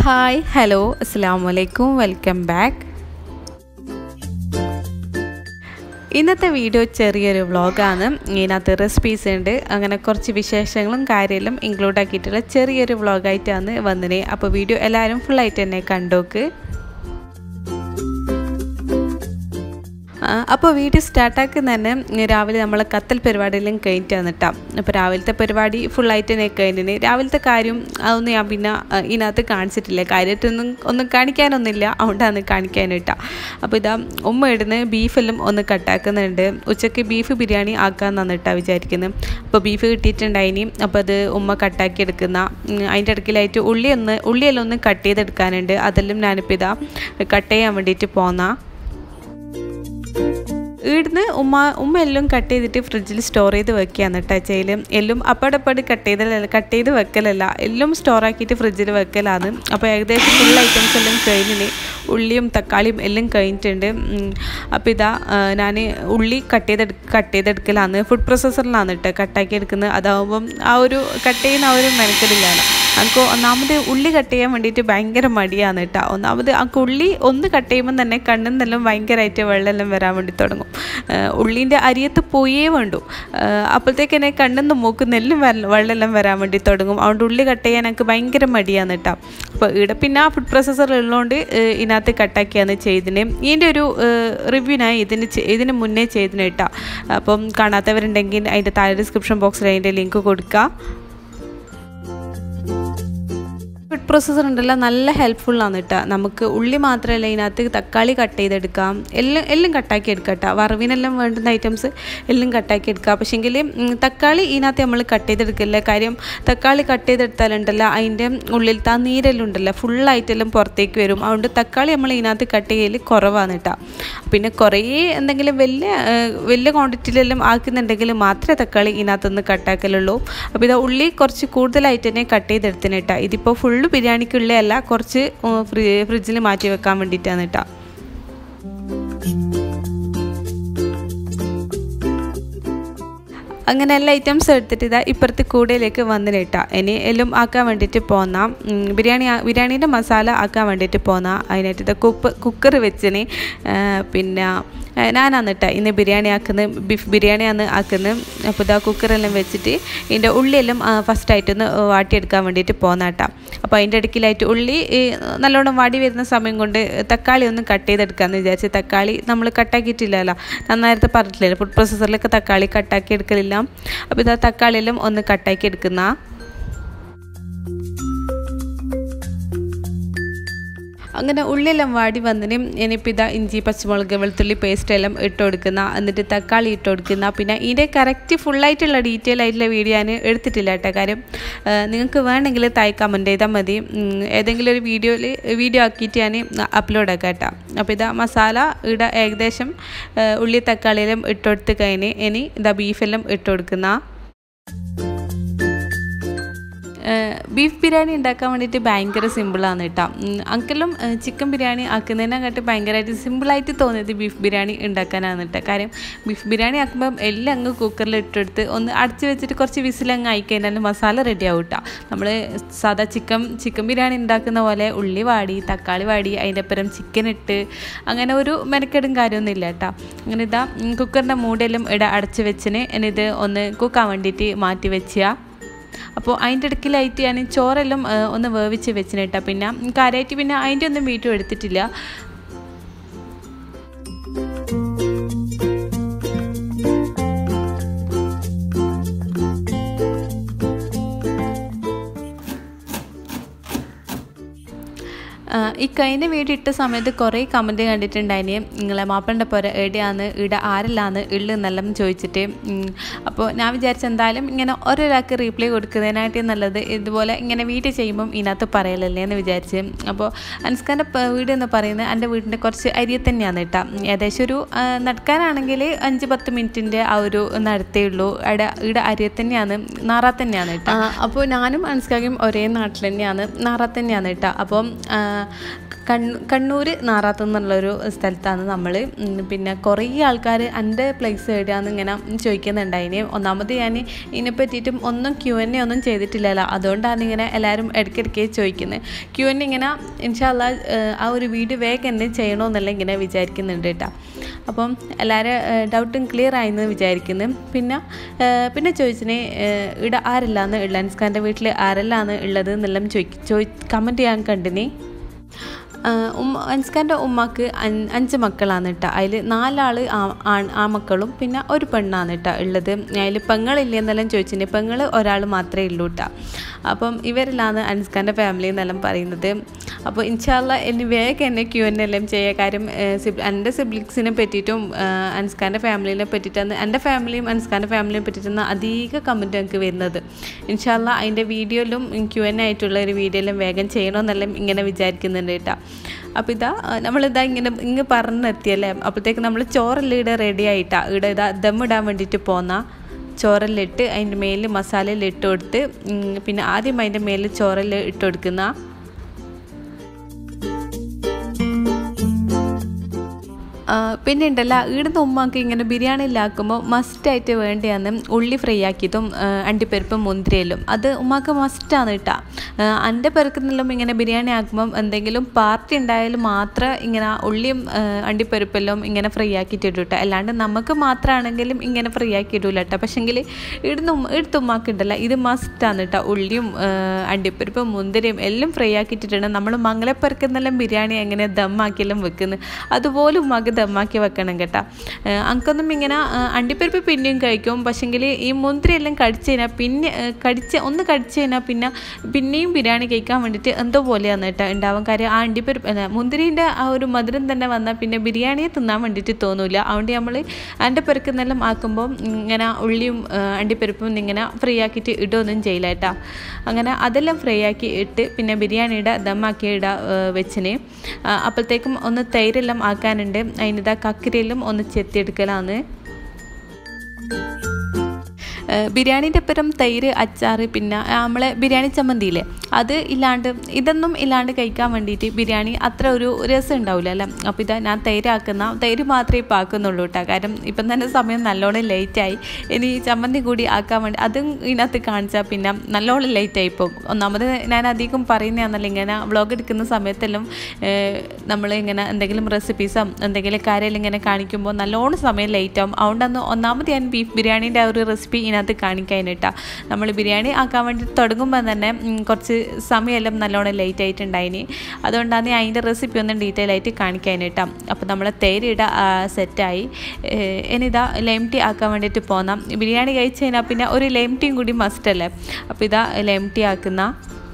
hi hello അസ്സാം വലൈക്കും welcome back ഇന്നത്തെ വീഡിയോ ചെറിയൊരു വ്ളോഗാണ് ഇതിനകത്ത് റെസിപ്പീസ് ഉണ്ട് അങ്ങനെ കുറച്ച് വിശേഷങ്ങളും കാര്യങ്ങളും ഇൻക്ലൂഡ് ആക്കിയിട്ടുള്ള ചെറിയൊരു വ്ളോഗായിട്ടാണ് വന്നത് അപ്പോൾ വീഡിയോ എല്ലാവരും ഫുള്ളായിട്ട് തന്നെ കണ്ടോക്ക് അപ്പോൾ വീഡിയോ സ്റ്റാർട്ടാക്കുന്ന തന്നെ രാവിലെ നമ്മൾ കത്തൽ പരിപാടിയെല്ലാം കഴിഞ്ഞിട്ടാണ് കേട്ടോ അപ്പോൾ രാവിലത്തെ പരിപാടി ഫുള്ളായിട്ട് തന്നെ കഴിഞ്ഞിന് രാവിലത്തെ കാര്യം അതൊന്നും ഞാൻ പിന്നെ ഇതിനകത്ത് കാണിച്ചിട്ടില്ല കാര്യമായിട്ടൊന്നും ഒന്നും കാണിക്കാനൊന്നുമില്ല അതുകൊണ്ടാണ് കാണിക്കാൻ കേട്ടോ അപ്പോൾ ഇതാ ഉമ്മ ഇടുന്ന ബീഫെല്ലാം ഒന്ന് കട്ടാക്കുന്നുണ്ട് ഉച്ചയ്ക്ക് ബീഫ് ബിരിയാണി ആക്കാമെന്നാണ് കേട്ടോ വിചാരിക്കുന്നത് അപ്പോൾ ബീഫ് കിട്ടിയിട്ടുണ്ടായിനി അപ്പോൾ അത് ഉമ്മ കട്ടാക്കി എടുക്കുന്ന അതിൻ്റെ ഇടയ്ക്കിലായിട്ട് ഉള്ളി ഒന്ന് ഉള്ളിയെല്ലാം ഒന്ന് കട്ട് ചെയ്തെടുക്കാനുണ്ട് അതെല്ലാം ഞാനിപ്പോൾ ഇതാ കട്ട് ചെയ്യാൻ വേണ്ടിയിട്ട് പോന്നാ ഇവിടുന്ന് ഉമ്മ ഉമ്മ എല്ലാം കട്ട് ചെയ്തിട്ട് ഫ്രിഡ്ജിൽ സ്റ്റോർ ചെയ്ത് വെക്കുകയാണ് കേട്ടോ ചെയ്യൽ എല്ലാം അപ്പടപ്പടി കട്ട് ചെയ്തല്ല കട്ട് ചെയ്ത് വെക്കലല്ല എല്ലാം സ്റ്റോർ ആക്കിയിട്ട് ഫ്രിഡ്ജിൽ വെക്കലാണ് അപ്പോൾ ഏകദേശം ഫുൾ ഐറ്റംസ് എല്ലാം കഴിഞ്ഞിന് ഉള്ളിയും തക്കാളിയും എല്ലാം കഴിഞ്ഞിട്ടുണ്ട് അപ്പോൾ ഇതാ ഞാൻ ഉള്ളി കട്ട് ചെയ്ത് കട്ട് ചെയ്തെടുക്കലാണ് ഫുഡ് പ്രോസസ്സറിലാണ് കേട്ടോ കട്ടാക്കി എടുക്കുന്നത് അതാവുമ്പം ആ ഒരു കട്ട് ചെയ്യുന്ന ആ ഒരു മെനക്കെടില്ലാണ് നമുക്ക് ഒന്നാമത് ഉള്ളി കട്ട് ചെയ്യാൻ വേണ്ടിയിട്ട് ഭയങ്കര മടിയാണ് കേട്ടോ ഒന്നാമത് ആ ഉള്ളി ഒന്ന് കട്ട് ചെയ്യുമ്പോൾ തന്നെ കണ്ണിൽ നിന്നെല്ലാം ഭയങ്കരമായിട്ട് വെള്ളമെല്ലാം വരാൻ വേണ്ടി തുടങ്ങും ഉള്ളീൻ്റെ അരിയത്ത് പോയേ വേണ്ടു അപ്പോഴത്തേക്ക് എന്നെ കണ്ണിൽ നിന്ന് മൂക്കുന്നെല്ലാം വെള്ളമെല്ലാം വരാൻ വേണ്ടി തുടങ്ങും അതുകൊണ്ട് ഉള്ളി കട്ട് ചെയ്യാൻ എനിക്ക് ഭയങ്കര മടിയാണ് കേട്ടോ അപ്പോൾ ഇവിടെ പിന്നെ ആ ഫുഡ് പ്രോസസ്സർ ഉള്ളതുകൊണ്ട് ഇതിനകത്ത് കട്ടാക്കിയാണ് ചെയ്തിന് ഇതിൻ്റെ ഒരു റിവ്യൂ ഞാൻ ഇതിന് ഇതിന് മുന്നേ ചെയ്തിന് കേട്ടോ അപ്പം കാണാത്തവരുണ്ടെങ്കിൽ അതിൻ്റെ താഴെ ഡിസ്ക്രിപ്ഷൻ ബോക്സിൽ അതിൻ്റെ ലിങ്ക് കൊടുക്കുക ഫുഡ് പ്രോസസ്സർ ഉണ്ടല്ലോ നല്ല ഹെൽപ്ഫുള്ളാണ് കേട്ടോ നമുക്ക് ഉള്ളി മാത്രമല്ല ഇതിനകത്ത് തക്കാളി കട്ട് ചെയ്തെടുക്കാം എല്ലാം എല്ലാം കട്ടാക്കി എടുക്കാം കേട്ടോ വറവിനെല്ലാം വേണ്ടുന്ന ഐറ്റംസ് എല്ലാം കട്ടാക്കി എടുക്കാം പക്ഷേങ്കിൽ തക്കാളി ഇതിനകത്ത് നമ്മൾ കട്ട് ചെയ്തെടുക്കില്ല കാര്യം തക്കാളി കട്ട് ചെയ്തെടുത്താലുണ്ടല്ലോ അതിൻ്റെ ഉള്ളിലത്തെ ആ നീരെല്ലാം ഉണ്ടല്ലോ ഫുള്ളായിട്ടെല്ലാം പുറത്തേക്ക് വരും അതുകൊണ്ട് തക്കാളി നമ്മൾ ഇതിനകത്ത് കട്ട് ചെയ്യൽ കുറവാണ് കേട്ടോ പിന്നെ കുറേ എന്തെങ്കിലും വലിയ വലിയ ക്വാണ്ടിറ്റിയിലെല്ലാം ആക്കുന്നുണ്ടെങ്കിൽ മാത്രമേ തക്കാളി ഇതിനകത്തുനിന്ന് കട്ടാക്കലുള്ളൂ അപ്പോൾ ഇത് ഉള്ളി കുറച്ച് കൂടുതലായിട്ട് തന്നെ കട്ട് ചെയ്തെടുത്തിന് കേട്ടോ ഇതിപ്പോൾ ഫുൾ ഫുള്ള് ബിരിയാണിക്കുള്ളതല്ല കുറച്ച് ഫ്രി ഫ്രിഡ്ജിൽ മാറ്റി വെക്കാൻ വേണ്ടിയിട്ടാണ് കേട്ടോ അങ്ങനെ എല്ലാ ഐറ്റംസ് എടുത്തിട്ട് ഇതാ ഇപ്പുറത്തെ കൂടയിലേക്ക് വന്നിന് കേട്ടോ ഇനി എല്ലാം ആക്കാൻ വേണ്ടിയിട്ട് പോന്ന ബിരിയാണി ബിരിയാണീൻ്റെ മസാല ആക്കാൻ വേണ്ടിയിട്ട് പോന്ന അതിനായിട്ട് ഇത് കുപ്പ് കുക്കർ വെച്ചിന് പിന്നെ ഞാനാണ് കേട്ടോ ഇന്ന് ബിരിയാണി ആക്കുന്നത് ബീഫ് ബിരിയാണിയാണ് ആക്കുന്നത് അപ്പോൾ ഇതാ കുക്കറെല്ലാം വെച്ചിട്ട് ഇതിൻ്റെ ഉള്ളിയെല്ലാം ഫസ്റ്റായിട്ടൊന്ന് വാട്ടിയെടുക്കാൻ വേണ്ടിയിട്ട് പോന്ന കേട്ടോ അപ്പോൾ അതിൻ്റെ ഇടയ്ക്കിലായിട്ട് ഉള്ളി നല്ലോണം വാടി വരുന്ന സമയം കൊണ്ട് തക്കാളി ഒന്ന് കട്ട് ചെയ്തെടുക്കാമെന്ന് വിചാരിച്ച് തക്കാളി നമ്മൾ കട്ടാക്കിയിട്ടില്ലല്ലോ ഞാൻ നേരത്തെ പറഞ്ഞിട്ടില്ലല്ലോ ഫുഡ് പ്രോസസ്സറിലൊക്കെ തക്കാളി കട്ടാക്കി എടുക്കലില്ല അപ്പോൾ ഇതാ തക്കാളിയെല്ലാം ഒന്ന് കട്ടാക്കി എടുക്കുന്ന അങ്ങനെ ഉള്ളിയെല്ലാം വാടി വന്നതിന് ഇനിയിപ്പോൾ ഇതാ ഇഞ്ചി പച്ചമുളക് വെളുത്തുള്ളി പേസ്റ്റ് എല്ലാം ഇട്ട് കൊടുക്കുന്ന എന്നിട്ട് തക്കാളി ഇട്ട് കൊടുക്കുന്ന പിന്നെ ഇതിൻ്റെ കറക്റ്റ് ഫുള്ളായിട്ടുള്ള ഡീറ്റെയിൽ ആയിട്ടുള്ള വീഡിയോ ഞാൻ എടുത്തിട്ടില്ല കേട്ടോ കാര്യം നിങ്ങൾക്ക് വേണമെങ്കിൽ താഴെ കമൻറ്റ് ചെയ്താൽ മതി ഏതെങ്കിലും ഒരു വീഡിയോയിൽ വീഡിയോ ആക്കിയിട്ട് ഞാൻ അപ്ലോഡ് ആക്കാം കേട്ടോ അപ്പോൾ ഇതാ മസാല ഇവിടെ ഏകദേശം ഉള്ളി തക്കാളിയെല്ലാം ഇട്ട് കൊടുത്ത് കഴിഞ്ഞ് ഇനി ഇതാ ബീഫെല്ലാം ഇട്ട് കൊടുക്കുന്ന ബീഫ് ബിരിയാണി ഉണ്ടാക്കാൻ വേണ്ടിയിട്ട് ഭയങ്കര സിമ്പിളാണ് കേട്ടോ അങ്കലും ചിക്കൻ ബിരിയാണി ആക്കുന്നതിനെക്കാട്ടി ഭയങ്കരമായിട്ട് സിമ്പിളായിട്ട് തോന്നിയത് ബീഫ് ബിരിയാണി ഉണ്ടാക്കാനാണ് കേട്ടോ കാര്യം ബീഫ് ബിരിയാണി ആക്കുമ്പം എല്ലാം അങ്ങ് കുക്കറിൽ ഇട്ടെടുത്ത് ഒന്ന് അടച്ച് വെച്ചിട്ട് കുറച്ച് വിസിലങ്ങ് ആയിക്കഴിഞ്ഞാൽ മസാല റെഡി ആവും കേട്ടോ നമ്മൾ സാധാ ചിക്കൻ ചിക്കൻ ബിരിയാണി ഉണ്ടാക്കുന്ന പോലെ ഉള്ളി വാടി തക്കാളി വാടി അതിൻ്റെ അപ്പുറം ചിക്കൻ ഇട്ട് അങ്ങനെ ഒരു മെനക്കെടും കാര്യമൊന്നുമില്ല കേട്ടോ അങ്ങനെ ഇതാ കുക്കറിൻ്റെ മൂടെല്ലാം ഇട അടച്ച് വെച്ചിന് ഇത് ഒന്ന് കുക്കാൻ വേണ്ടിയിട്ട് മാറ്റി വെച്ചാൽ അപ്പോൾ അതിൻ്റെ ഇടയ്ക്കിലായിട്ട് ഞാൻ ചോറെല്ലാം ഒന്ന് വേവിച്ച് വെച്ചിന് കേട്ടോ പിന്നെ കാര്യമായിട്ട് പിന്നെ അതിൻ്റെ ഒന്നും വീട്ടും എടുത്തിട്ടില്ല ഈ കഴിഞ്ഞ വീഡിയോ ഇട്ട സമയത്ത് കുറേ കമൻറ്റ് കണ്ടിട്ടുണ്ടായിന് നിങ്ങളെ മാപ്പൻ്റെ പോര എവിടെയാണ് ഇവിടെ ആരെല്ലാന്ന് ഉള്ളു എന്നെല്ലാം ചോദിച്ചിട്ട് അപ്പോൾ ഞാൻ വിചാരിച്ച എന്തായാലും ഇങ്ങനെ ഓരോരാൾക്ക് റീപ്ലൈ കൊടുക്കുന്നതിനായിട്ട് നല്ലത് ഇതുപോലെ ഇങ്ങനെ വീട്ടിൽ ചെയ്യുമ്പം ഇതിനകത്ത് പറയലല്ലേ എന്ന് വിചാരിച്ച് അപ്പോൾ അൻസ്കാൻ്റെ വീട് എന്ന് പറയുന്നത് എൻ്റെ വീടിൻ്റെ കുറച്ച് അരിയെ തന്നെയാണ് കേട്ടോ ഏകദേശം ഒരു നടക്കാനാണെങ്കിൽ അഞ്ച് പത്ത് മിനിറ്റിൻ്റെ ആ ഒരു നടത്തേ ഉള്ളൂ ഇവിടെ ഇവിടെ അരിയെ തന്നെയാണ് നാറാ തന്നെയാണ് കേട്ടോ അപ്പോൾ ഞാനും അൻസ്കാക്കും ഒരേ നാട്ടിൽ തന്നെയാണ് നാറാ തന്നെയാണ് കേട്ടോ അപ്പം കണ്ണൂ കണ്ണൂർ നാറാത്ത് എന്നുള്ളൊരു സ്ഥലത്താണ് നമ്മൾ പിന്നെ കുറേ ആൾക്കാർ എൻ്റെ പ്ലേസ് എവിടെയാണെന്ന് ഇങ്ങനെ ചോദിക്കുന്നുണ്ടായിന് ഒന്നാമത് ഞാൻ ഇതിനെ പറ്റിയിട്ടും ഒന്നും ക്യു എൻ എ ഒന്നും ചെയ്തിട്ടില്ലല്ലോ അതുകൊണ്ടാണ് ഇങ്ങനെ എല്ലാവരും ഇടയ്ക്കിടയ്ക്ക് ചോദിക്കുന്നത് ക്യു എൻ ഇങ്ങനെ ഇൻഷാല്ല ആ ഒരു വീഡിയോ വേഗം തന്നെ ചെയ്യണമെന്നല്ല ഇങ്ങനെ വിചാരിക്കുന്നുണ്ട് കേട്ടോ അപ്പം എല്ലാവരും ഡൗട്ടും ക്ലിയർ ആയെന്ന് വിചാരിക്കുന്നു പിന്നെ പിന്നെ ചോദിച്ചിന് ഇവിടെ ആരെല്ലാന്ന് ഉള്ളത് ഖാൻ്റെ വീട്ടിൽ ആരെല്ലാന്ന് ഉള്ളത് എന്നെല്ലാം ചോദിക്കും ചോദി കമൻറ്റ് ചെയ്യാൻ കണ്ടിനി ഉമ്മ അൻസ്കാൻ്റെ ഉമ്മക്ക് അഞ്ച് മക്കളാണ് കേട്ടോ അതിൽ നാലാൾ ആൺ ആ മക്കളും പിന്നെ ഒരു പെണ്ണാണ് കേട്ടോ ഉള്ളത് അതിൽ പെങ്ങളില്ല എന്നെല്ലാം ചോദിച്ചിട്ടുണ്ട് പെങ്ങൾ ഒരാൾ മാത്രമേ ഉള്ളൂ കേട്ടോ അപ്പം ഇവരിലാണ് അൻസ്കാൻ്റെ ഫാമിലി എന്നെല്ലാം പറയുന്നത് അപ്പോൾ ഇൻഷാല്ല എന്നെ വേഗം എന്നെ ക്യൂ എൻ എല്ലാം ചെയ്യുക കാര്യം എൻ്റെ സിബ്ലിങ്സിനെ പറ്റിയിട്ടും അൻസ്കാൻ്റെ ഫാമിലിനെ പറ്റിയിട്ടാണ് എൻ്റെ ഫാമിലിയും അൻസ്കാൻ്റെ ഫാമിലിയെ പറ്റിയിട്ടാണ് അധിക കമൻറ്റ് എനിക്ക് വരുന്നത് ഇൻഷാല്ല അതിൻ്റെ വീഡിയോയിലും ക്യൂ എൻ ആയിട്ടുള്ള ഒരു വീഡിയോയിലും വേഗം ചെയ്യണമെന്നെല്ലാം ഇങ്ങനെ വിചാരിക്കുന്നുണ്ട് കേട്ടോ അപ്പോൾ ഇതാ നമ്മളിതാ ഇങ്ങനെ ഇങ്ങ് പറഞ്ഞെത്തിയല്ലേ അപ്പോഴത്തേക്ക് നമ്മൾ ചോറെല്ലാം ഇവിടെ റെഡി ആയിട്ടാണ് ഇവിടെ ഇതാ ദമ്മിടാൻ വേണ്ടിയിട്ട് പോന്ന ചോറെല്ലാം അതിൻ്റെ മേലിൽ മസാലയെല്ലാം ഇട്ട് കൊടുത്ത് പിന്നെ ആദ്യം അതിൻ്റെ മേലിൽ ചോറെല്ലാം ഇട്ട് കൊടുക്കുന്ന പിന്നെ ഉണ്ടല്ല ഇവിടുന്ന് ഉമ്മക്ക് ഇങ്ങനെ ബിരിയാണിയിലാക്കുമ്പോൾ മസ്റ്റായിട്ട് വേണ്ടിയാണ് ഉള്ളി ഫ്രൈ ആക്കിയതും അണ്ടിപ്പരിപ്പും മുന്തിരിയലും അത് ഉമ്മാക്ക് മസ്റ്റാണ് കേട്ടോ എൻ്റെ പെരക്കുന്നെല്ലാം ഇങ്ങനെ ബിരിയാണി ആക്കുമ്പം എന്തെങ്കിലും പാർട്ടി ഉണ്ടായാലും മാത്രം ഇങ്ങനെ ഉള്ളിയും അണ്ടിപ്പരിപ്പെല്ലാം ഇങ്ങനെ ഫ്രൈ ആക്കിയിട്ട് ഇടും കേട്ടോ അല്ലാണ്ട് നമുക്ക് മാത്രമാണെങ്കിലും ഇങ്ങനെ ഫ്രൈ ആക്കി ഇടൂല കേട്ടോ പക്ഷെങ്കിൽ ഇവിടുന്ന് ഇവിടുത്തെ ഉമ്മാക്ക് ഉണ്ടല്ല ഇത് മസ്റ്റാണ് കേട്ടോ ഉള്ളിയും അണ്ടിപ്പരിപ്പും മുന്തിരിയും എല്ലാം ഫ്രൈ ആക്കിയിട്ടിട്ടുണ്ട് നമ്മൾ മംഗലപ്പരക്കുന്നെല്ലാം ബിരിയാണി എങ്ങനെ ദമ്മാക്കിയെല്ലാം വെക്കുന്നത് അതുപോലെ ഉമ്മാക്ക് ദമ്മാക്കി വെക്കണം കേട്ടോ അനക്കൊന്നും ഇങ്ങനെ അണ്ടിപ്പരിപ്പ് പിന്നെയും കഴിക്കും പക്ഷെങ്കിൽ ഈ മുന്തിരി എല്ലാം കടിച്ചു കഴിഞ്ഞാൽ പിന്നെ കടിച്ച് ഒന്ന് കടിച്ചു കഴിഞ്ഞാൽ പിന്നെ പിന്നെയും ബിരിയാണി കഴിക്കാൻ വേണ്ടിയിട്ട് എന്തോ പോലെയാണ് കേട്ടോ ഉണ്ടാവും കാര്യം ആ അണ്ടിപ്പരിപ്പ് അല്ല മുന്തിരീൻ്റെ ആ ഒരു മധുരം തന്നെ വന്നാൽ പിന്നെ ബിരിയാണിയെ തിന്നാൻ വേണ്ടിയിട്ട് തോന്നില്ല അതുകൊണ്ട് നമ്മൾ അതിൻ്റെ പെരുക്കുന്നെല്ലാം ആക്കുമ്പോൾ ഇങ്ങനെ ഉള്ളിയും അണ്ടിപ്പരിപ്പും ഇങ്ങനെ ഫ്രീ ആക്കിയിട്ട് ഇടുകയൊന്നും ചെയ്യില്ല കേട്ടോ അങ്ങനെ അതെല്ലാം ഫ്രൈ ആക്കി ഇട്ട് പിന്നെ ബിരിയാണിയുടെ ദമ്മാക്കി ഇട വെച്ചിന് അപ്പോഴത്തേക്കും ഒന്ന് തൈരെല്ലാം ആക്കാനുണ്ട് അതിനിതാ കക്കിരിയെല്ലാം ഒന്ന് ചെത്തിയെടുക്കലാണ് ബിരിയാണീൻ്റെ ഒപ്പം തൈര് അച്ചാർ പിന്നെ നമ്മളെ ബിരിയാണി ചമ്മന്തിയില്ലേ അത് ഇല്ലാണ്ട് ഇതൊന്നും ഇല്ലാണ്ട് കഴിക്കാൻ വേണ്ടിയിട്ട് ബിരിയാണി അത്ര ഒരു രസം ഉണ്ടാവില്ല അല്ലേ അപ്പോൾ ഇതാ ഞാൻ തൈരാക്കുന്ന തൈര് മാത്രമേ ഇപ്പോൾ ആക്കുന്നുള്ളൂ കേട്ടോ കാരണം ഇപ്പം തന്നെ സമയം നല്ലോണം ലേറ്റായി ഇനി ചമ്മന്തി കൂടി ആക്കാൻ വേണ്ടി അതും ഇതിനകത്ത് കാണിച്ചാൽ പിന്നെ നല്ലോണം ലേറ്റായി പോകും ഒന്നാമത് ഞാൻ അധികം പറയുന്നതാണല്ലോ ഇങ്ങനെ വ്ളോഗ് എടുക്കുന്ന സമയത്തെല്ലാം നമ്മൾ ഇങ്ങനെ എന്തെങ്കിലും റെസിപ്പീസോ എന്തെങ്കിലും കാര്യം ഇങ്ങനെ കാണിക്കുമ്പോൾ നല്ലോണം സമയം ലേറ്റ് ആവും അതുകൊണ്ടാണ് ഒന്നാമത് ഞാൻ ബീഫ് ബിരിയാണീൻ്റെ ആ ഒരു റെസിപ്പി ഇതിനകത്ത് കാണിക്കാനായിട്ടാ നമ്മൾ ബിരിയാണി ആക്കാൻ വേണ്ടി തുടങ്ങുമ്പോൾ തന്നെ കുറച്ച് സമയമെല്ലാം നല്ലോണം ലേറ്റ് ആയിട്ടുണ്ടായിന് അതുകൊണ്ടാണ് അതിൻ്റെ റെസിപ്പി ഒന്നും ഡീറ്റെയിൽ ആയിട്ട് കാണിക്കാനായിട്ടാ അപ്പോൾ നമ്മൾ തേരിട സെറ്റായി ഇനിതാ ലെയിം ടീ ആക്കാൻ വേണ്ടിയിട്ട് പോന്നാം ബിരിയാണി കഴിച്ച് കഴിഞ്ഞാൽ പിന്നെ ഒരു ലെയിം ടീയും കൂടി മസ്റ്റ് അല്ലേ അപ്പോൾ ഇതാ ലെയിം ടീ ആക്കുന്ന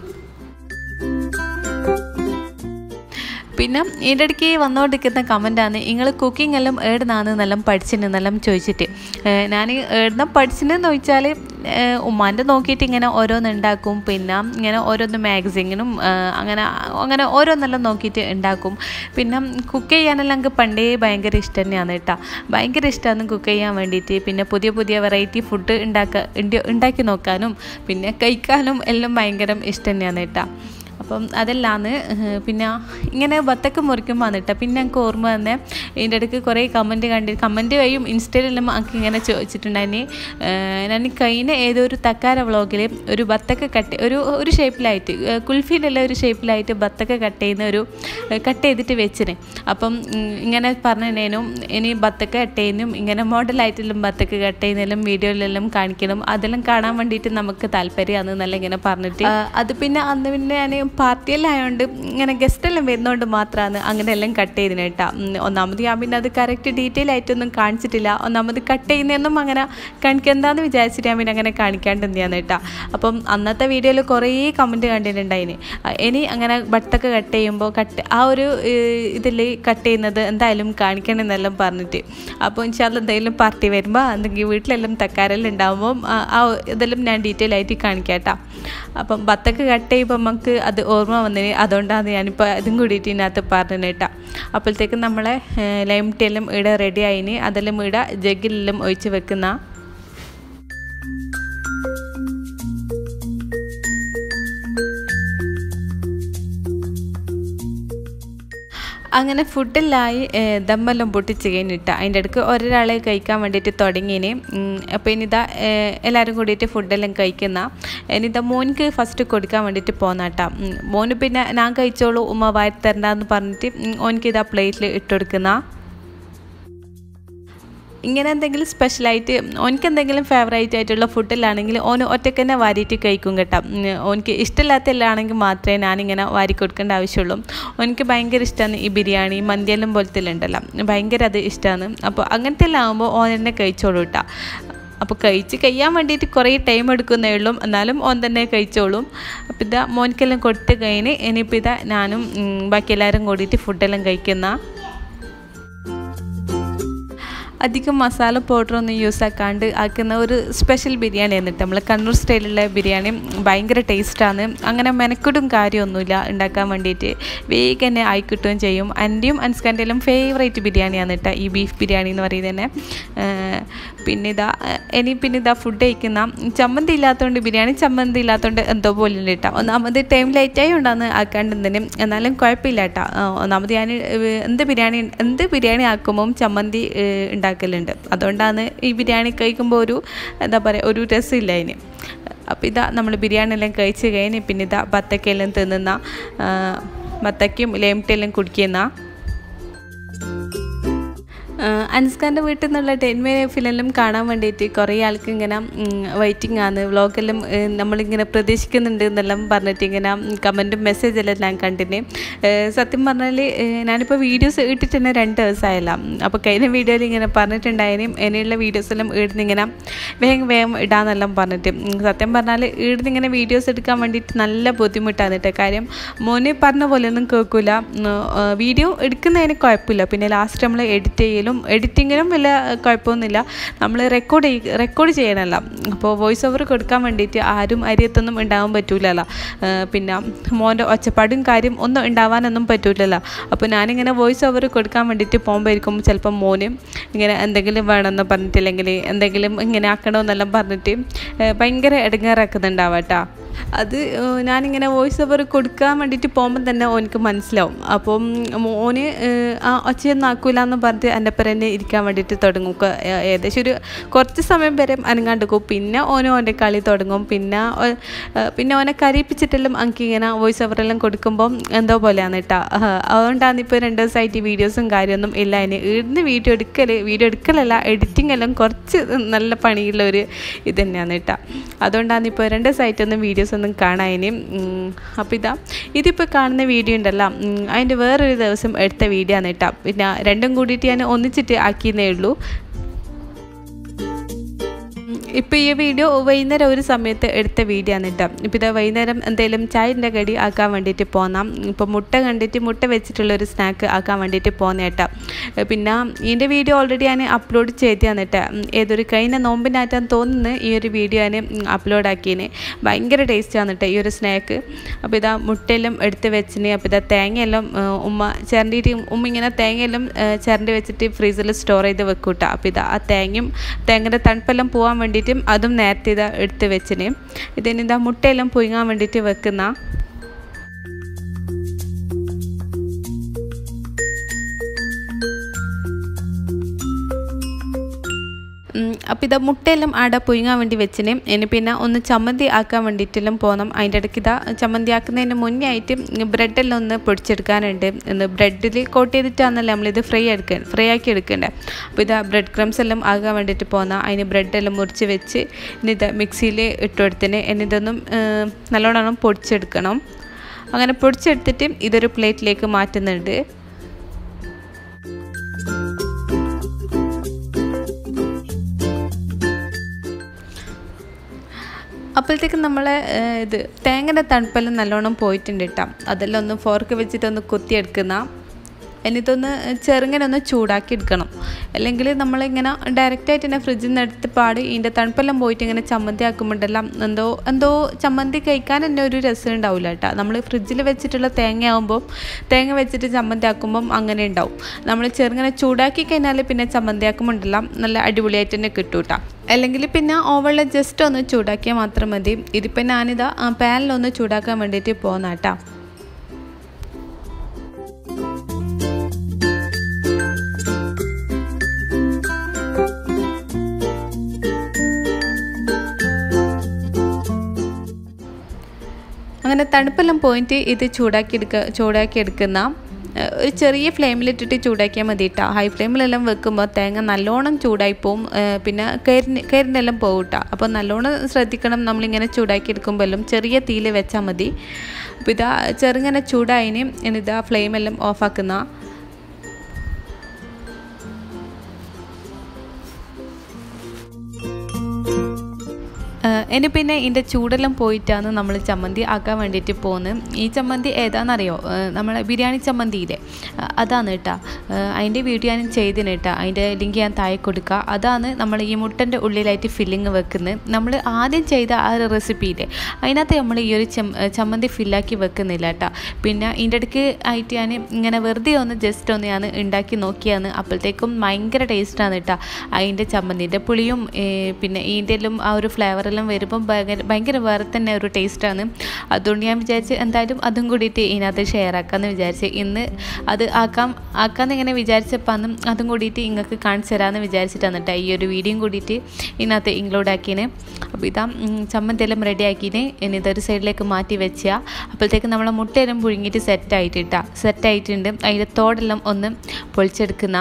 പിന്നെ ഇതിൻ്റെ ഇടയ്ക്ക് വന്നുകൊണ്ടിരിക്കുന്ന കമൻറ്റാണ് നിങ്ങൾ കുക്കിംഗ് എല്ലാം ഏടുന്നാന്ന് എന്നെല്ലാം പഠിച്ചിട്ടുണ്ടെന്നെല്ലാം ചോദിച്ചിട്ട് ഞാൻ ഏടുന്ന പഠിച്ചിട്ടെന്ന് ചോദിച്ചാൽ ഉമ്മാൻ്റെ നോക്കിയിട്ട് ഇങ്ങനെ ഓരോന്ന് ഉണ്ടാക്കും പിന്നെ ഇങ്ങനെ ഓരോന്ന് മാഗസിനും അങ്ങനെ അങ്ങനെ ഓരോന്നെല്ലാം നോക്കിയിട്ട് ഉണ്ടാക്കും പിന്നെ കുക്ക് ചെയ്യാനെല്ലാം എനിക്ക് പണ്ടേ ഭയങ്കര ഇഷ്ടം തന്നെയാണ് കേട്ടോ ഭയങ്കര ഇഷ്ടമാണ് കുക്ക് ചെയ്യാൻ വേണ്ടിയിട്ട് പിന്നെ പുതിയ പുതിയ വെറൈറ്റി ഫുഡ് ഉണ്ടാക്കുക ഉണ്ടാക്കി നോക്കാനും പിന്നെ കഴിക്കാനും എല്ലാം ഭയങ്കര ഇഷ്ടം തന്നെയാണ് കേട്ടോ അപ്പം അതെല്ലാന്ന് പിന്നെ ഇങ്ങനെ ബത്തക്ക മുറിക്കുമ്പോൾ വന്നിട്ട് പിന്നെ എനിക്ക് ഓർമ്മ തന്നെ ഇതിൻ്റെ ഇടയ്ക്ക് കുറേ കമൻറ്റ് കണ്ടി കമൻറ്റ് വഴിയും ഇൻസ്റ്റയിലെല്ലാം എനിക്ക് ഇങ്ങനെ ചോദിച്ചിട്ടുണ്ടായിന് ഞാൻ കഴിഞ്ഞ ഏതോ ഒരു തക്കാര വ്ളോഗിൽ ഒരു ബത്തക്ക കട്ട് ഒരു ഒരു ഷേപ്പിലായിട്ട് കുൽഫീലുള്ള ഒരു ഷേപ്പിലായിട്ട് ബത്തക്ക കട്ട് ചെയ്യുന്ന ഒരു കട്ട് ചെയ്തിട്ട് വെച്ചിന് അപ്പം ഇങ്ങനെ പറഞ്ഞതിനും ഇനി ബത്തക്ക കട്ട് ചെയ്യുന്നതും ഇങ്ങനെ മോഡലായിട്ടെല്ലാം ബത്തക്ക കട്ട് ചെയ്യുന്നതെല്ലാം വീഡിയോയിലെല്ലാം കാണിക്കണം അതെല്ലാം കാണാൻ വേണ്ടിയിട്ട് നമുക്ക് താല്പര്യമാണ് എന്നല്ല ഇങ്ങനെ പറഞ്ഞിട്ട് അത് പിന്നെ അന്ന് പിന്നെ ഞാൻ പാർട്ടിയിലായതുകൊണ്ട് ഇങ്ങനെ ഗസ്റ്റെല്ലാം വരുന്നതുകൊണ്ട് മാത്രമാണ് അങ്ങനെ എല്ലാം കട്ട് ചെയ്തിന് കേട്ടോ ഒന്നാമത് ഞാൻ പിന്നെ അത് കറക്റ്റ് ഡീറ്റെയിൽ ആയിട്ടൊന്നും കാണിച്ചിട്ടില്ല ഒന്നാമത് കട്ട് ചെയ്യുന്നതൊന്നും അങ്ങനെ കാണിക്കണ്ടെന്ന് വിചാരിച്ചിട്ട് ഞാൻ പിന്നെ അങ്ങനെ കാണിക്കാണ്ട് എന്തിയാന്ന് കേട്ടോ അപ്പം അന്നത്തെ വീഡിയോയിൽ കുറേ കമൻറ്റ് കണ്ടിട്ടുണ്ടായിന് ഇനി അങ്ങനെ ബട്ടൊക്കെ കട്ട് ചെയ്യുമ്പോൾ കട്ട് ആ ഒരു ഇതിൽ കട്ട് ചെയ്യുന്നത് എന്തായാലും കാണിക്കണം എന്നെല്ലാം പറഞ്ഞിട്ട് അപ്പോൾ ഇൻഷാല്ല എന്തെങ്കിലും പാർട്ടി വരുമ്പോൾ എന്തെങ്കിലും വീട്ടിലെല്ലാം തക്കാരെല്ലാം ഉണ്ടാകുമ്പോൾ ആ ഇതെല്ലാം ഞാൻ ഡീറ്റെയിൽ ആയിട്ട് കാണിക്കാം കേട്ടോ അപ്പം ബത്തൊക്കെ കട്ട് ചെയ്യുമ്പോൾ നമുക്ക് അത് ഓർമ്മ വന്നതിന് അതുകൊണ്ടാണ് ഞാനിപ്പോൾ ഇതും കൂടിയിട്ട് ഇതിനകത്ത് പറഞ്ഞു കേട്ടോ അപ്പോഴത്തേക്കും നമ്മളെ ലൈം ടീ എല്ലാം ഇവിടെ റെഡി ആയിന് അതെല്ലാം ഇവിടെ ജഗ്ഗിലെല്ലാം ഒഴിച്ച് വെക്കുന്ന അങ്ങനെ ഫുഡെല്ലായി ദമ്മെല്ലാം പൊട്ടിച്ച് കഴിഞ്ഞിട്ട് അതിൻ്റെ ഇടയ്ക്ക് ഒരാളെ കഴിക്കാൻ വേണ്ടിയിട്ട് തുടങ്ങിയിന് അപ്പോൾ ഇനിതാ ഏഹ്, എല്ലാവരും കൂടിയിട്ട് ഫുഡെല്ലാം കഴിക്കുന്ന ഇനിതാ മോനിക്ക് ഫസ്റ്റ് കൊടുക്കാൻ വേണ്ടിയിട്ട് പോന്നാട്ടാ മോന് പിന്നെ ഞാൻ കഴിച്ചോളൂ ഉമ്മ വാരി തരണ്ടെന്ന് പറഞ്ഞിട്ട് ഉം, ഓനിക്ക് ഇതാ പ്ലേറ്റിൽ ഇട്ട് കൊടുക്കുന്ന ഇങ്ങനെ എന്തെങ്കിലും സ്പെഷ്യലായിട്ട് ഓനിക്ക് എന്തെങ്കിലും ഫേവറേറ്റ് ആയിട്ടുള്ള ഫുഡിലാണെങ്കിൽ ഓന് ഒറ്റയ്ക്ക് തന്നെ വാരിയിട്ട് കഴിക്കും കേട്ടോ ഉം, ഓനിക്ക് ഇഷ്ടമില്ലാത്ത എല്ലാണെങ്കിൽ മാത്രമേ ഞാനിങ്ങനെ വാരി കൊടുക്കേണ്ട ആവശ്യമുള്ളൂ ഓനിക്ക് ഭയങ്കര ഇഷ്ടമാണ് ഈ ബിരിയാണി മന്തിയെല്ലാം പോലത്തെ ഉണ്ടല്ലോ ഭയങ്കര അത് ഇഷ്ടമാണ് അപ്പോൾ അങ്ങനത്തെ എല്ലാം ആകുമ്പോൾ ഓൻ തന്നെ കഴിച്ചോളൂ കേട്ടോ അപ്പോൾ കഴിച്ച് കഴിയാൻ വേണ്ടിയിട്ട് കുറേ ടൈം എടുക്കുന്നേ ഉള്ളൂ എന്നാലും ഓൻ തന്നെ കഴിച്ചോളും അപ്പോൾ ഇതാ മോനിക്കെല്ലാം കൊടുത്ത് കഴിഞ്ഞ് ഇനിയിപ്പോൾ ഇതാ ഞാനും ഉം, ബാക്കി എല്ലാവരും കൂടിയിട്ട് ഫുഡെല്ലാം കഴിക്കുന്ന അധികം മസാല പൗഡറൊന്നും യൂസ് ആക്കാണ്ട് ആക്കുന്ന ഒരു സ്പെഷ്യൽ ബിരിയാണി എന്നിട്ട് നമ്മൾ കണ്ണൂർ സ്റ്റൈലുള്ള ബിരിയാണി ഭയങ്കര ടേസ്റ്റാണ് അങ്ങനെ മെനക്കെടും കാര്യമൊന്നുമില്ല ഉണ്ടാക്കാൻ വേണ്ടിയിട്ട് വേഗം തന്നെ ആയി കിട്ടുകയും ചെയ്യും എൻ്റെയും അൻസ്കാൻ്റെയും ഫേവറേറ്റ് ബിരിയാണിയാണ് കേട്ടോ ഈ ബീഫ് ബിരിയാണി എന്ന് പറയുന്നത് തന്നെ ഏഹ് പിന്നെ ഇതാ ഏഹ് ഇനി പിന്നെ ഇതാ ഫുഡ് കഴിക്കുന്ന ചമ്മന്തി ഇല്ലാത്തതുകൊണ്ട് ബിരിയാണി ചമ്മന്തി ഇല്ലാത്തതുകൊണ്ട് എന്തോ പോലെ ഉണ്ട് കേട്ടോ ഒന്നാമത് ടൈം ലേറ്റായി ഉണ്ടാകുന്ന ആക്കാണ്ടെന്നതിനും എന്നാലും കുഴപ്പമില്ല കേട്ടോ ആ, ഒന്നാമത് ഞാൻ ഏഹ് എന്ത് ബിരിയാണി എന്ത് ബിരിയാണി ആക്കുമ്പം ചമ്മന്തി ഏഹ് ഉണ്ടാക്കലുണ്ട് അതുകൊണ്ടാണ് ഈ ബിരിയാണി കഴിക്കുമ്പോൾ ഒരു എന്താ പറയുക ഒരു രസമില്ല അതിന് അപ്പോൾ ഇതാ നമ്മൾ ബിരിയാണി എല്ലാം കഴിച്ച് കഴിഞ്ഞ് പിന്നെ ഇതാ ബത്തക്കയെല്ലാം തിന്നുന്ന ആ, ബത്തക്കയും ലേമിട്ടെല്ലാം കുടിക്കുന്ന അൻസ്കാൻ്റെ വീട്ടിൽ നിന്നുള്ള ടെൻ മേ ഫിലിം കാണാൻ വേണ്ടിയിട്ട് കുറേ ആൾക്ക് ഇങ്ങനെ വെയിറ്റിംഗ് ആണ് വ്ളോഗെല്ലാം ഏഹ്, നമ്മളിങ്ങനെ പ്രതീക്ഷിക്കുന്നുണ്ട് എന്നെല്ലാം പറഞ്ഞിട്ട് ഇങ്ങനെ കമൻറ്റും മെസ്സേജെല്ലാം ഞാൻ കണ്ടിന് ഏഹ്, സത്യം പറഞ്ഞാൽ ഏഹ്, ഞാനിപ്പോൾ വീഡിയോസ് ഇട്ടിട്ട് തന്നെ രണ്ട് ദിവസമായില്ല അപ്പോൾ കഴിഞ്ഞ വീഡിയോയിൽ ഇങ്ങനെ പറഞ്ഞിട്ടുണ്ടായതിനും ഇനിയുള്ള വീഡിയോസ് എല്ലാം ഇടുന്ന ഇങ്ങനെ വേഗം വേഗം ഇടാന്നെല്ലാം പറഞ്ഞിട്ട് ഉം, സത്യം പറഞ്ഞാൽ ഇടുന്ന ഇങ്ങനെ വീഡിയോസ് എടുക്കാൻ വേണ്ടിയിട്ട് നല്ല ബുദ്ധിമുട്ടാണ് കേട്ടോ കാര്യം മോനെ പറഞ്ഞ പോലെ ഒന്നും കേൾക്കില്ല വീഡിയോ എടുക്കുന്നതിന് കുഴപ്പമില്ല പിന്നെ ലാസ്റ്റ് നമ്മൾ എഡിറ്റ് ചെയ്യലും എഡിറ്റിങ്ങിനും വലിയ കുഴപ്പമൊന്നുമില്ല നമ്മൾ റെക്കോർഡ് ചെയ് റെക്കോർഡ് ചെയ്യണമല്ല അപ്പോൾ വോയിസ് ഓവർ കൊടുക്കാൻ വേണ്ടിയിട്ട് ആരും അരിയത്തൊന്നും ഉണ്ടാവാൻ പറ്റൂലല്ലോ ഏഹ് പിന്നെ മോൻ്റെ ഒച്ചപ്പാടും കാര്യം ഒന്നും ഉണ്ടാവാനൊന്നും പറ്റൂലല്ലോ അപ്പോൾ ഞാനിങ്ങനെ വോയിസ് ഓവർ കൊടുക്കാൻ വേണ്ടിയിട്ട് പോകുമ്പോഴേക്കും ചിലപ്പോൾ മോന് ഇങ്ങനെ എന്തെങ്കിലും വേണമെന്ന് പറഞ്ഞിട്ടില്ലെങ്കിൽ എന്തെങ്കിലും ഇങ്ങനെ ആക്കണമെന്നെല്ലാം പറഞ്ഞിട്ട് ഏഹ് ഭയങ്കര ഇടങ്ങേറാക്കുന്നുണ്ടാവാം കേട്ടോ അത് ഏഹ് ഞാനിങ്ങനെ വോയിസ് ഓവർ കൊടുക്കാൻ വേണ്ടിയിട്ട് പോകുമ്പോൾ തന്നെ ഓനിക്ക് മനസ്സിലാവും അപ്പം മോന് ഏഹ് ആ ഒച്ചയൊന്നും ആക്കൂല എന്ന് പറഞ്ഞിട്ട് എൻ്റെ ഒപ്പം തന്നെ ഇരിക്കാൻ വേണ്ടിയിട്ട് തുടങ്ങും കൊ- ഏ- ഏകദേശം ഒരു കുറച്ച് സമയം വരെ അനങ്ങാണ്ട് പോകും പിന്നെ ഓനും ഓൻ്റെ കളി തുടങ്ങും പിന്നെ ഓ- ഏഹ് പിന്നെ ഓനെ കരയിപ്പിച്ചിട്ടെല്ലാം എനിക്ക് ഇങ്ങനെ വോയിസ് ഓവറെല്ലാം കൊടുക്കുമ്പം എന്തോ പോലെയാണ് കേട്ടോ അതുകൊണ്ടാണ് ഇപ്പോൾ രണ്ട് ദിവസമായിട്ട് വീഡിയോസും കാര്യമൊന്നും ഇല്ല അതിന് ഇടുന്ന് വീഡിയോ എടുക്കൽ വീഡിയോ എടുക്കലല്ല എഡിറ്റിംഗ് എല്ലാം കുറച്ച് നല്ല പണിയുള്ള ഒരു ഇത് തന്നെയാണ് കേട്ടോ അതുകൊണ്ടാണ് ഇപ്പോൾ രണ്ട് ദിവസമായിട്ടൊന്നും വീഡിയോസ് ഒന്നും കാണാതിന് അപ്പോൾ ഇതാ ഇതിപ്പോൾ കാണുന്ന വീഡിയോ ഉണ്ടല്ലോ ഉം, അതിൻ്റെ വേറൊരു ദിവസം എടുത്ത വീഡിയോ ആണ് കേട്ടോ പിന്നെ രണ്ടും കൂടിയിട്ട് ഞാൻ ഒന്നിച്ചിട്ട് ആക്കിയെന്നേ ഉള്ളൂ ഇപ്പോൾ ഈ വീഡിയോ വൈകുന്നേരം ഒരു സമയത്ത് എടുത്ത വീഡിയോ ആണ് കേട്ടോ ഇപ്പോൾ ഇതാ വൈകുന്നേരം എന്തെങ്കിലും ചായൻ്റെ കടി ആക്കാൻ വേണ്ടിയിട്ട് പോന്നാം ഇപ്പോൾ മുട്ട കണ്ടിട്ട് മുട്ട വെച്ചിട്ടുള്ള ഒരു സ്നാക്ക് ആക്കാൻ വേണ്ടിയിട്ട് പോന്ന കേട്ടോ പിന്നെ ഇതിൻ്റെ വീഡിയോ ഓൾറെഡി ഞാൻ അപ്ലോഡ് ചെയ്തതാണ് കേട്ടോ ഉം, ഏതൊരു കഴിഞ്ഞ നോമ്പിനാറ്റാൻ തോന്നുന്നു ഈ ഒരു വീഡിയോ ഞാൻ അപ്ലോഡ് ആക്കിയതിന് ഭയങ്കര ടേസ്റ്റാണ് കേട്ടോ ഈ ഒരു സ്നാക്ക് അപ്പോൾ ഇതാ മുട്ടയെല്ലാം എടുത്ത് വെച്ചിന് അപ്പോൾ ഇതാ തേങ്ങയെല്ലാം ആ, ഉമ്മ ചിരണ്ടിയിട്ട് ഉമ്മ ഇങ്ങനെ തേങ്ങയെല്ലാം ആ, ചിരണ്ടി വെച്ചിട്ട് ഫ്രീസറിൽ സ്റ്റോർ ചെയ്ത് വെക്കും കേട്ടോ അപ്പോൾ ഇതാ ആ തേങ്ങയും തേങ്ങയുടെ തണുപ്പെല്ലാം പോകാൻ വേണ്ടിയിട്ടും അതും നേരത്തെ ഇതാ എടുത്ത് വെച്ചിന് ഇതിന് ഇതാ മുട്ടയെല്ലാം പുഴുങ്ങാൻ വേണ്ടിയിട്ട് വെക്കുന്ന അപ്പോൾ ഇതാ മുട്ടയെല്ലാം ആടെ പുഴുങ്ങാൻ വേണ്ടി വെച്ചിന് ഇനി പിന്നെ ഒന്ന് ചമ്മന്തി ആക്കാൻ വേണ്ടിയിട്ടെല്ലാം പോകണം അതിൻ്റെ ഇടയ്ക്ക് ഇതാ ചമ്മന്തി ആക്കുന്നതിന് മുന്നേ ആയിട്ട് ബ്രെഡെല്ലാം ഒന്ന് പൊടിച്ചെടുക്കാനുണ്ട് എന്ന് ബ്രെഡിൽ കോട്ട് ചെയ്തിട്ടാണല്ലോ നമ്മളിത് ഫ്രൈ എടുക്കുക ഫ്രൈ ആക്കി എടുക്കണ്ടേ അപ്പോൾ ഇതാ ബ്രെഡ് ക്രംസ് എല്ലാം ആകാൻ വേണ്ടിയിട്ട് പോകുന്ന അതിന് ബ്രെഡെല്ലാം മുറിച്ച് വെച്ച് ഇനി ഇതാ മിക്സിയിൽ ഇട്ട് കൊടുത്തിന് ഇനി ഇതൊന്നും ഏഹ്, നല്ലോണം പൊടിച്ചെടുക്കണം അങ്ങനെ പൊടിച്ചെടുത്തിട്ട് ഇതൊരു പ്ലേറ്റിലേക്ക് മാറ്റുന്നുണ്ട് അപ്പോഴത്തേക്കും നമ്മൾ ഇത് തേങ്ങയുടെ തണുപ്പെല്ലാം നല്ലോണം പോയിട്ടുണ്ട് കേട്ടോ അതെല്ലാം ഒന്ന് ഫോർക്ക് വെച്ചിട്ടൊന്ന് കുത്തിയെടുക്കുന്ന എന്നിട്ടൊന്ന് ചെറുങ്ങനെ ഒന്ന് ചൂടാക്കി എടുക്കണം അല്ലെങ്കിൽ നമ്മളിങ്ങനെ ഡയറക്റ്റായിട്ട് തന്നെ ഫ്രിഡ്ജിൽ നിന്ന് എടുത്ത് പാട് ഇതിൻ്റെ തണുപ്പെല്ലാം പോയിട്ട് ഇങ്ങനെ ചമ്മന്തി ആക്കുമ്പോഴെല്ലാം എന്തോ എന്തോ ചമ്മന്തി കഴിക്കാൻ തന്നെ ഒരു രസം ഉണ്ടാവില്ല കേട്ടോ നമ്മൾ ഫ്രിഡ്ജിൽ വെച്ചിട്ടുള്ള തേങ്ങ ആകുമ്പോൾ തേങ്ങ വെച്ചിട്ട് ചമ്മന്തി ആക്കുമ്പം അങ്ങനെ ഉണ്ടാവും നമ്മൾ ചെറുങ്ങനെ ചൂടാക്കി കഴിഞ്ഞാൽ പിന്നെ ചമ്മന്തി ആക്കുമ്പോഴെല്ലാം നല്ല അടിപൊളിയായിട്ട് തന്നെ കിട്ടും കേട്ടോ അല്ലെങ്കിൽ പിന്നെ ഓവളിൽ ജസ്റ്റ് ഒന്ന് ചൂടാക്കിയാൽ മാത്രം മതി ഇതിപ്പോൾ ഞാനിതാ പാനിലൊന്ന് ചൂടാക്കാൻ വേണ്ടിയിട്ട് പോകുന്ന കേട്ടോ അങ്ങനെ തണുപ്പെല്ലാം പോയിട്ട് ഇത് ചൂടാക്കി എടുക്കുക ചൂടാക്കി എടുക്കുന്ന ഏഹ്, ഒരു ചെറിയ ഫ്ലെയിമിലിട്ടിട്ട് ചൂടാക്കിയാൽ മതി കേട്ടോ ഹൈ ഫ്ലെയിമിലെല്ലാം വെക്കുമ്പോൾ തേങ്ങ നല്ലോണം ചൂടായി പോവും ഏഹ്, പിന്നെ കരിന് കരിനെല്ലാം പോകും കേട്ടോ അപ്പോൾ നല്ലോണം ശ്രദ്ധിക്കണം നമ്മളിങ്ങനെ ചൂടാക്കി എടുക്കുമ്പോഴെല്ലാം ചെറിയ തീയിൽ വെച്ചാൽ മതി അപ്പോൾ ഇതാ ചെറുങ്ങനെ ചൂടായതിന് ഇനിതാ ഫ്ലെയിമെല്ലാം ഓഫാക്കുന്ന ഏഹ് ഇനി പിന്നെ ഇതിൻ്റെ ചൂടെല്ലാം പോയിട്ടാണ് നമ്മൾ ചമ്മന്തി ആക്കാൻ വേണ്ടിയിട്ട് പോകുന്നത് ഈ ചമ്മന്തി ഏതാണെന്നറിയോ ഏഹ് നമ്മളെ ബിരിയാണി ചമ്മന്തിയില്ലേ ഏഹ് അതാണ് കേട്ടോ അതിൻ്റെ വീഡിയോ ഞാൻ ചെയ്തിന് കേട്ടോ അതിൻ്റെ ലിങ്ക് ഞാൻ താഴെ കൊടുക്കുക അതാണ് നമ്മൾ ഈ മുട്ടൻ്റെ ഉള്ളിലായിട്ട് ഫില്ലിങ് വെക്കുന്നത് നമ്മൾ ആദ്യം ചെയ്ത ആ ഒരു റെസിപ്പിയില്ലേ അതിനകത്ത് നമ്മൾ ഈ ഒരു ചം ചമ്മന്തി ഫില്ലാക്കി വെക്കുന്നില്ല കേട്ടോ പിന്നെ ഇതിൻ്റെ ഇടയ്ക്ക് ആയിട്ട് ഞാൻ ഇങ്ങനെ വെറുതെ ഒന്ന് ജസ്റ്റ് ഒന്ന് ഞാൻ ഉണ്ടാക്കി നോക്കിയാണ് അപ്പോഴത്തേക്കും ഭയങ്കര ടേസ്റ്റാണ് കേട്ടോ അതിൻ്റെ ചമ്മന്തിൻ്റെ പുളിയും ഏഹ് പിന്നെ ഇതിൻ്റെ എല്ലാം ആ ഒരു ഫ്ലേവറെല്ലാം വരുമ്പം ഭയങ്കര ഭയങ്കര വേറെ തന്നെ ഒരു ടേസ്റ്റാണ് അതുകൊണ്ട് ഞാൻ വിചാരിച്ച് എന്തായാലും അതും കൂടിയിട്ട് ഇതിനകത്ത് ഷെയർ ആക്കാമെന്ന് വിചാരിച്ച് ഇന്ന് അത് ആക്കാം ആക്കാമെന്ന് ഇങ്ങനെ വിചാരിച്ചപ്പോൾ അന്നും അതും കൂടിയിട്ട് നിങ്ങൾക്ക് കാണിച്ചു തരാമെന്ന് വിചാരിച്ചിട്ടാണ് കേട്ടോ ഈ ഒരു വീഡിയോയും കൂടിയിട്ട് ഇതിനകത്ത് ഇൻക്ലൂഡ് ആക്കിന് അപ്പോൾ ഇതാ ഉം, ചമ്മന്തി എല്ലാം റെഡി ആക്കിന് ഇനി ഇതൊരു സൈഡിലേക്ക് മാറ്റി വെച്ചാൽ അപ്പോഴത്തേക്ക് നമ്മളെ മുട്ടയെല്ലാം പുഴുങ്ങിയിട്ട് സെറ്റായിട്ട് ഇട്ടാ സെറ്റായിട്ടുണ്ട് അതിൻ്റെ തോടെല്ലാം ഒന്ന് പൊളിച്ചെടുക്കുന്ന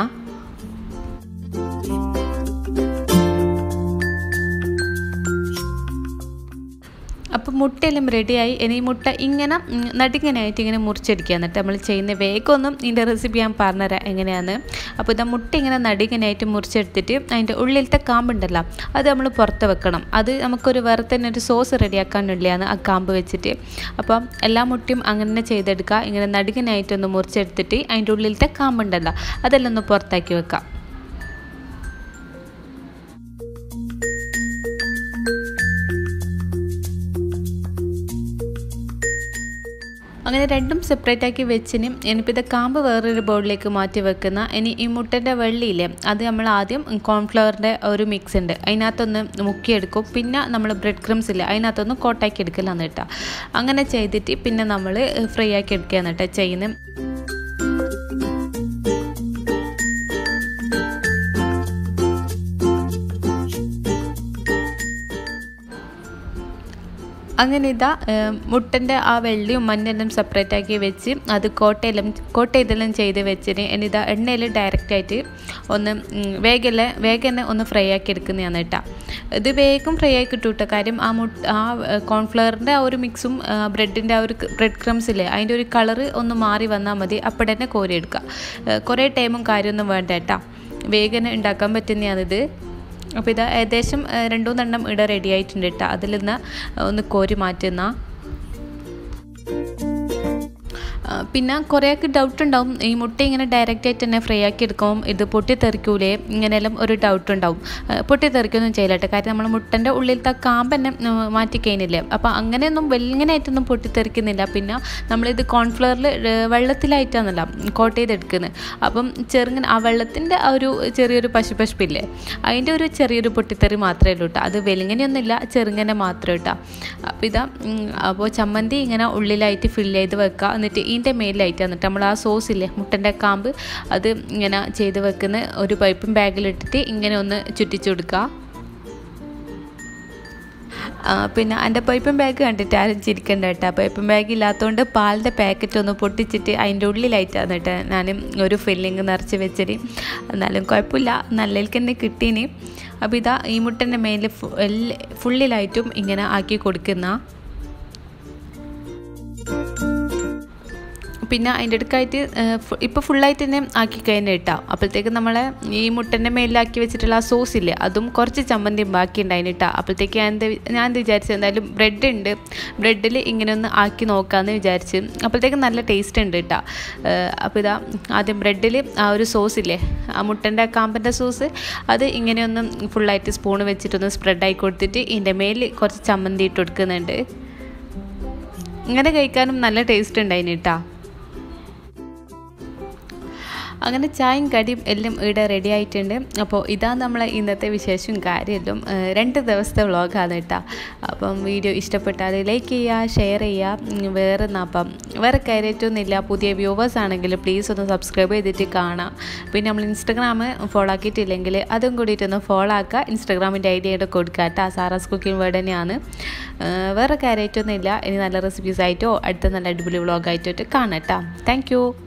അപ്പോൾ മുട്ടയെല്ലാം റെഡിയായി ഇനി ഈ മുട്ട ഇങ്ങനെ ഉം, നടുങ്ങനായിട്ട് ഇങ്ങനെ മുറിച്ചെടുക്കുക എന്നിട്ട് നമ്മൾ ചെയ്യുന്ന വേഗമൊന്നും ഇതിൻ്റെ റെസിപ്പി ഞാൻ പറഞ്ഞുതരാം എങ്ങനെയാണ് അപ്പോൾ ഇതാ മുട്ട ഇങ്ങനെ നടുങ്ങനായിട്ട് മുറിച്ചെടുത്തിട്ട് അതിൻ്റെ ഉള്ളിലത്തെ കാമ്പുണ്ടല്ലോ അത് നമ്മൾ പുറത്ത് വെക്കണം അത് നമുക്കൊരു വേറെ തന്നെ ഒരു സോസ് റെഡിയാക്കാനുള്ളതാണ് ആ കാമ്പ് വെച്ചിട്ട് അപ്പം എല്ലാ മുട്ടയും അങ്ങനെ തന്നെ ചെയ്തെടുക്കുക ഇങ്ങനെ നടുങ്ങനായിട്ടൊന്ന് മുറിച്ചെടുത്തിട്ട് അതിൻ്റെ ഉള്ളിലത്തെ കാമ്പുണ്ടല്ലോ അതെല്ലാം ഒന്ന് പുറത്താക്കി വെക്കാം അങ്ങനെ രണ്ടും സെപ്പറേറ്റ് ആക്കി വെച്ചിന് ഇനിയിപ്പോൾ ഇത് കാമ്പ് വേറൊരു ബൗളിലേക്ക് മാറ്റി വെക്കുന്ന ഇനി ഈ മുട്ടൻ്റെ വെള്ളിയില്ലേ അത് നമ്മൾ ആദ്യം കോൺഫ്ലവറിൻ്റെ ഒരു മിക്സ് ഉണ്ട് അതിനകത്തൊന്ന് മുക്കിയെടുക്കും പിന്നെ നമ്മൾ ബ്രെഡ് ക്രംസ് ഇല്ലേ അതിനകത്തൊന്ന് കോട്ടാക്കി എടുക്കലാണ് കേട്ടോ അങ്ങനെ ചെയ്തിട്ട് പിന്നെ നമ്മൾ ഫ്രൈ ആക്കി എടുക്കുകയാണ് കേട്ടോ ചെയ്യുന്നത് അങ്ങനെ ഇതാ മുട്ടൻ്റെ ആ വെള്ളിയും മഞ്ഞെല്ലാം സെപ്പറേറ്റ് ആക്കി വെച്ച് അത് കോട്ടയെല്ലാം കോട്ട ഇതെല്ലാം ചെയ്ത് വെച്ചിന് എന്നിതാ എണ്ണയിൽ ഡയറക്റ്റായിട്ട് ഒന്ന് ഉം, വേഗം വേഗം തന്നെ ഒന്ന് ഫ്രൈ ആക്കി എടുക്കുന്നതാണ് കേട്ടോ ഇത് വേഗം ഫ്രൈ ആക്കി കിട്ടും കേട്ടോ കാര്യം ആ മുട്ട ആ കോൺഫ്ലവറിൻ്റെ ആ ഒരു മിക്സും ബ്രെഡിൻ്റെ ആ ഒരു ബ്രെഡ് ക്രംസ് ഇല്ലേ അതിൻ്റെ ഒരു കളറ് ഒന്ന് മാറി വന്നാൽ മതി അപ്പോൾ തന്നെ കോരിയെടുക്കുക കുറേ ടൈമും കാര്യമൊന്നും വേണ്ട കേട്ടോ വേഗം ഉണ്ടാക്കാൻ പറ്റുന്നതാണിത് അപ്പോൾ ഇത് ഏകദേശം ഏഹ്, രണ്ടു മൂന്നെണ്ണം ഇവിടെ റെഡി ആയിട്ടുണ്ട് കേട്ടോ അതിൽ നിന്ന് ഒന്ന് കോരി മാറ്റുന്ന ആ, പിന്നെ കുറേയൊക്കെ ഡൗട്ട് ഉണ്ടാവും ഈ മുട്ട ഇങ്ങനെ ഡയറക്റ്റ് ആയിട്ട് തന്നെ ഫ്രൈ ആക്കി എടുക്കുമ്പോൾ ഇത് പൊട്ടിത്തെറിക്കൂലേ ഇങ്ങനെയെല്ലാം ഒരു ഡൗട്ട് ഉണ്ടാവും ആ, പൊട്ടിത്തെറിക്കൊന്നും ചെയ്യില്ല കേട്ടോ കാര്യം നമ്മൾ മുട്ടൻ്റെ ഉള്ളിലത്തെ കാമ്പ് തന്നെ ഉം, മാറ്റി കഴിഞ്ഞില്ലേ അപ്പോൾ അങ്ങനെയൊന്നും വലിയനായിട്ടൊന്നും പൊട്ടിത്തെറിക്കുന്നില്ല പിന്നെ നമ്മളിത് കോൺഫ്ലവറിൽ വെള്ളത്തിലായിട്ടാണല്ലോ കോട്ട് ചെയ്തെടുക്കുന്നത് അപ്പം ചെറുങ്ങനെ ആ വെള്ളത്തിൻ്റെ ആ ഒരു ചെറിയൊരു പശുപശുപ്പില്ലേ അതിൻ്റെ ഒരു ചെറിയൊരു പൊട്ടിത്തെറി മാത്രമേ ഉള്ളൂ കേട്ടോ അത് വെലിങ്ങനെയൊന്നുമില്ല ചെറുങ്ങനെ മാത്രം കേട്ടോ അപ്പോൾ ഇതാ ഉം, അപ്പോൾ ചമ്മന്തി ഇങ്ങനെ ഉള്ളിലായിട്ട് ഫില്ല് ചെയ്ത് വെക്കുക എന്നിട്ട് ഇതിൻ്റെ മേലിലായിട്ട് എന്നിട്ട് നമ്മൾ ആ സോസ് ഇല്ലേ മുട്ടൻ്റെ കാമ്പ് അത് ഇങ്ങനെ ചെയ്ത് വെക്കുന്ന ഒരു പൈപ്പും ബാഗിലിട്ടിട്ട് ഇങ്ങനെ ഒന്ന് ചുറ്റിച്ചു കൊടുക്കുക ആ, പിന്നെ എൻ്റെ പൈപ്പും ബാഗ് കണ്ടിട്ട് ആരും ചിരിക്കണ്ട കേട്ടോ പൈപ്പും ബാഗ് ഇല്ലാത്തതുകൊണ്ട് പാലിൻ്റെ പാക്കറ്റ് ഒന്ന് പൊട്ടിച്ചിട്ട് അതിൻ്റെ ഉള്ളിലായിട്ടാണ് കേട്ടോ ഞാൻ ഒരു ഫില്ലിങ് നിറച്ച് വെച്ചിട്ട് എന്നാലും കുഴപ്പമില്ല നല്ലതിലേക്ക് തന്നെ കിട്ടീന് അപ്പോൾ ഇതാ ഈ മുട്ടൻ്റെ മേലിൽ ഫുള്ളിലായിട്ടും ഇങ്ങനെ ആക്കി കൊടുക്കുന്ന പിന്നെ അതിൻ്റെ അടുക്കായിട്ട് ഇപ്പോൾ ഫുള്ളായിട്ട് തന്നെ ആക്കി കഴിഞ്ഞ് കേട്ടോ അപ്പോഴത്തേക്ക് നമ്മളെ ഈ മുട്ടൻ്റെ മേലിലാക്കി വെച്ചിട്ടുള്ള ആ സോസ് ഇല്ലേ അതും കുറച്ച് ചമ്മന്തിയും ബാക്കി ഉണ്ടായിന് കേട്ടോ അപ്പോഴത്തേക്ക് ഞാൻ എന്താ ഞാൻ എന്ത് വിചാരിച്ചു എന്തായാലും ബ്രെഡ് ഉണ്ട് ബ്രെഡിൽ ഇങ്ങനെ ഒന്ന് ആക്കി നോക്കാമെന്ന് വിചാരിച്ച് അപ്പോഴത്തേക്ക് നല്ല ടേസ്റ്റ് ഉണ്ട് കേട്ടോ അപ്പോൾ ഇതാ ആദ്യം ബ്രെഡിൽ ആ ഒരു സോസ് ഇല്ലേ ആ മുട്ടൻ്റെ കാമ്പൻ്റെ സോസ് അത് ഇങ്ങനെ ഒന്ന് ഫുള്ളായിട്ട് സ്പൂൺ വെച്ചിട്ടൊന്ന് സ്പ്രെഡായി കൊടുത്തിട്ട് ഇതിൻ്റെ മേലിൽ കുറച്ച് ചമ്മന്തി ഇട്ട് കൊടുക്കുന്നുണ്ട് ഇങ്ങനെ കഴിക്കാനും നല്ല ടേസ്റ്റ് ഉണ്ടായിന് കേട്ടോ അങ്ങനെ ചായയും കടിയും എല്ലാം ഇവിടെ റെഡി ആയിട്ടുണ്ട് അപ്പോൾ ഇതാ നമ്മളെ ഇന്നത്തെ വിശേഷവും കാര്യമെല്ലാം ഏഹ് രണ്ട് ദിവസത്തെ വ്ളോഗാണ് കേട്ടോ അപ്പം വീഡിയോ ഇഷ്ടപ്പെട്ടാൽ ലൈക്ക് ചെയ്യുക ഷെയർ ചെയ്യുക ഉം, വേറെ എന്നാ അപ്പം വേറെ കാര്യമായിട്ടൊന്നുമില്ല പുതിയ വ്യൂവേഴ്സ് ആണെങ്കിൽ പ്ലീസ് ഒന്ന് സബ്സ്ക്രൈബ് ചെയ്തിട്ട് കാണാം പിന്നെ നമ്മൾ ഇൻസ്റ്റഗ്രാം ഫോളോ ആക്കിയിട്ടില്ലെങ്കിൽ അതും കൂടിയിട്ടൊന്ന് ഫോളോ ആക്കുക ഇൻസ്റ്റാഗ്രാമിൻ്റെ ഐ ഡി ആയിട്ട് കൊടുക്കുക കേട്ടോ സാറാസ് കുക്കിംഗ് വേർഡ് തന്നെയാണ് ഏഹ് വേറെ കാര്യമായിട്ടൊന്നുമില്ല ഇനി നല്ല റെസിപ്പീസ് ആയിട്ടോ അടുത്ത നല്ല അടിപൊളി വ്ളോഗായിട്ടോ കാണാം കേട്ടോ താങ്ക് യു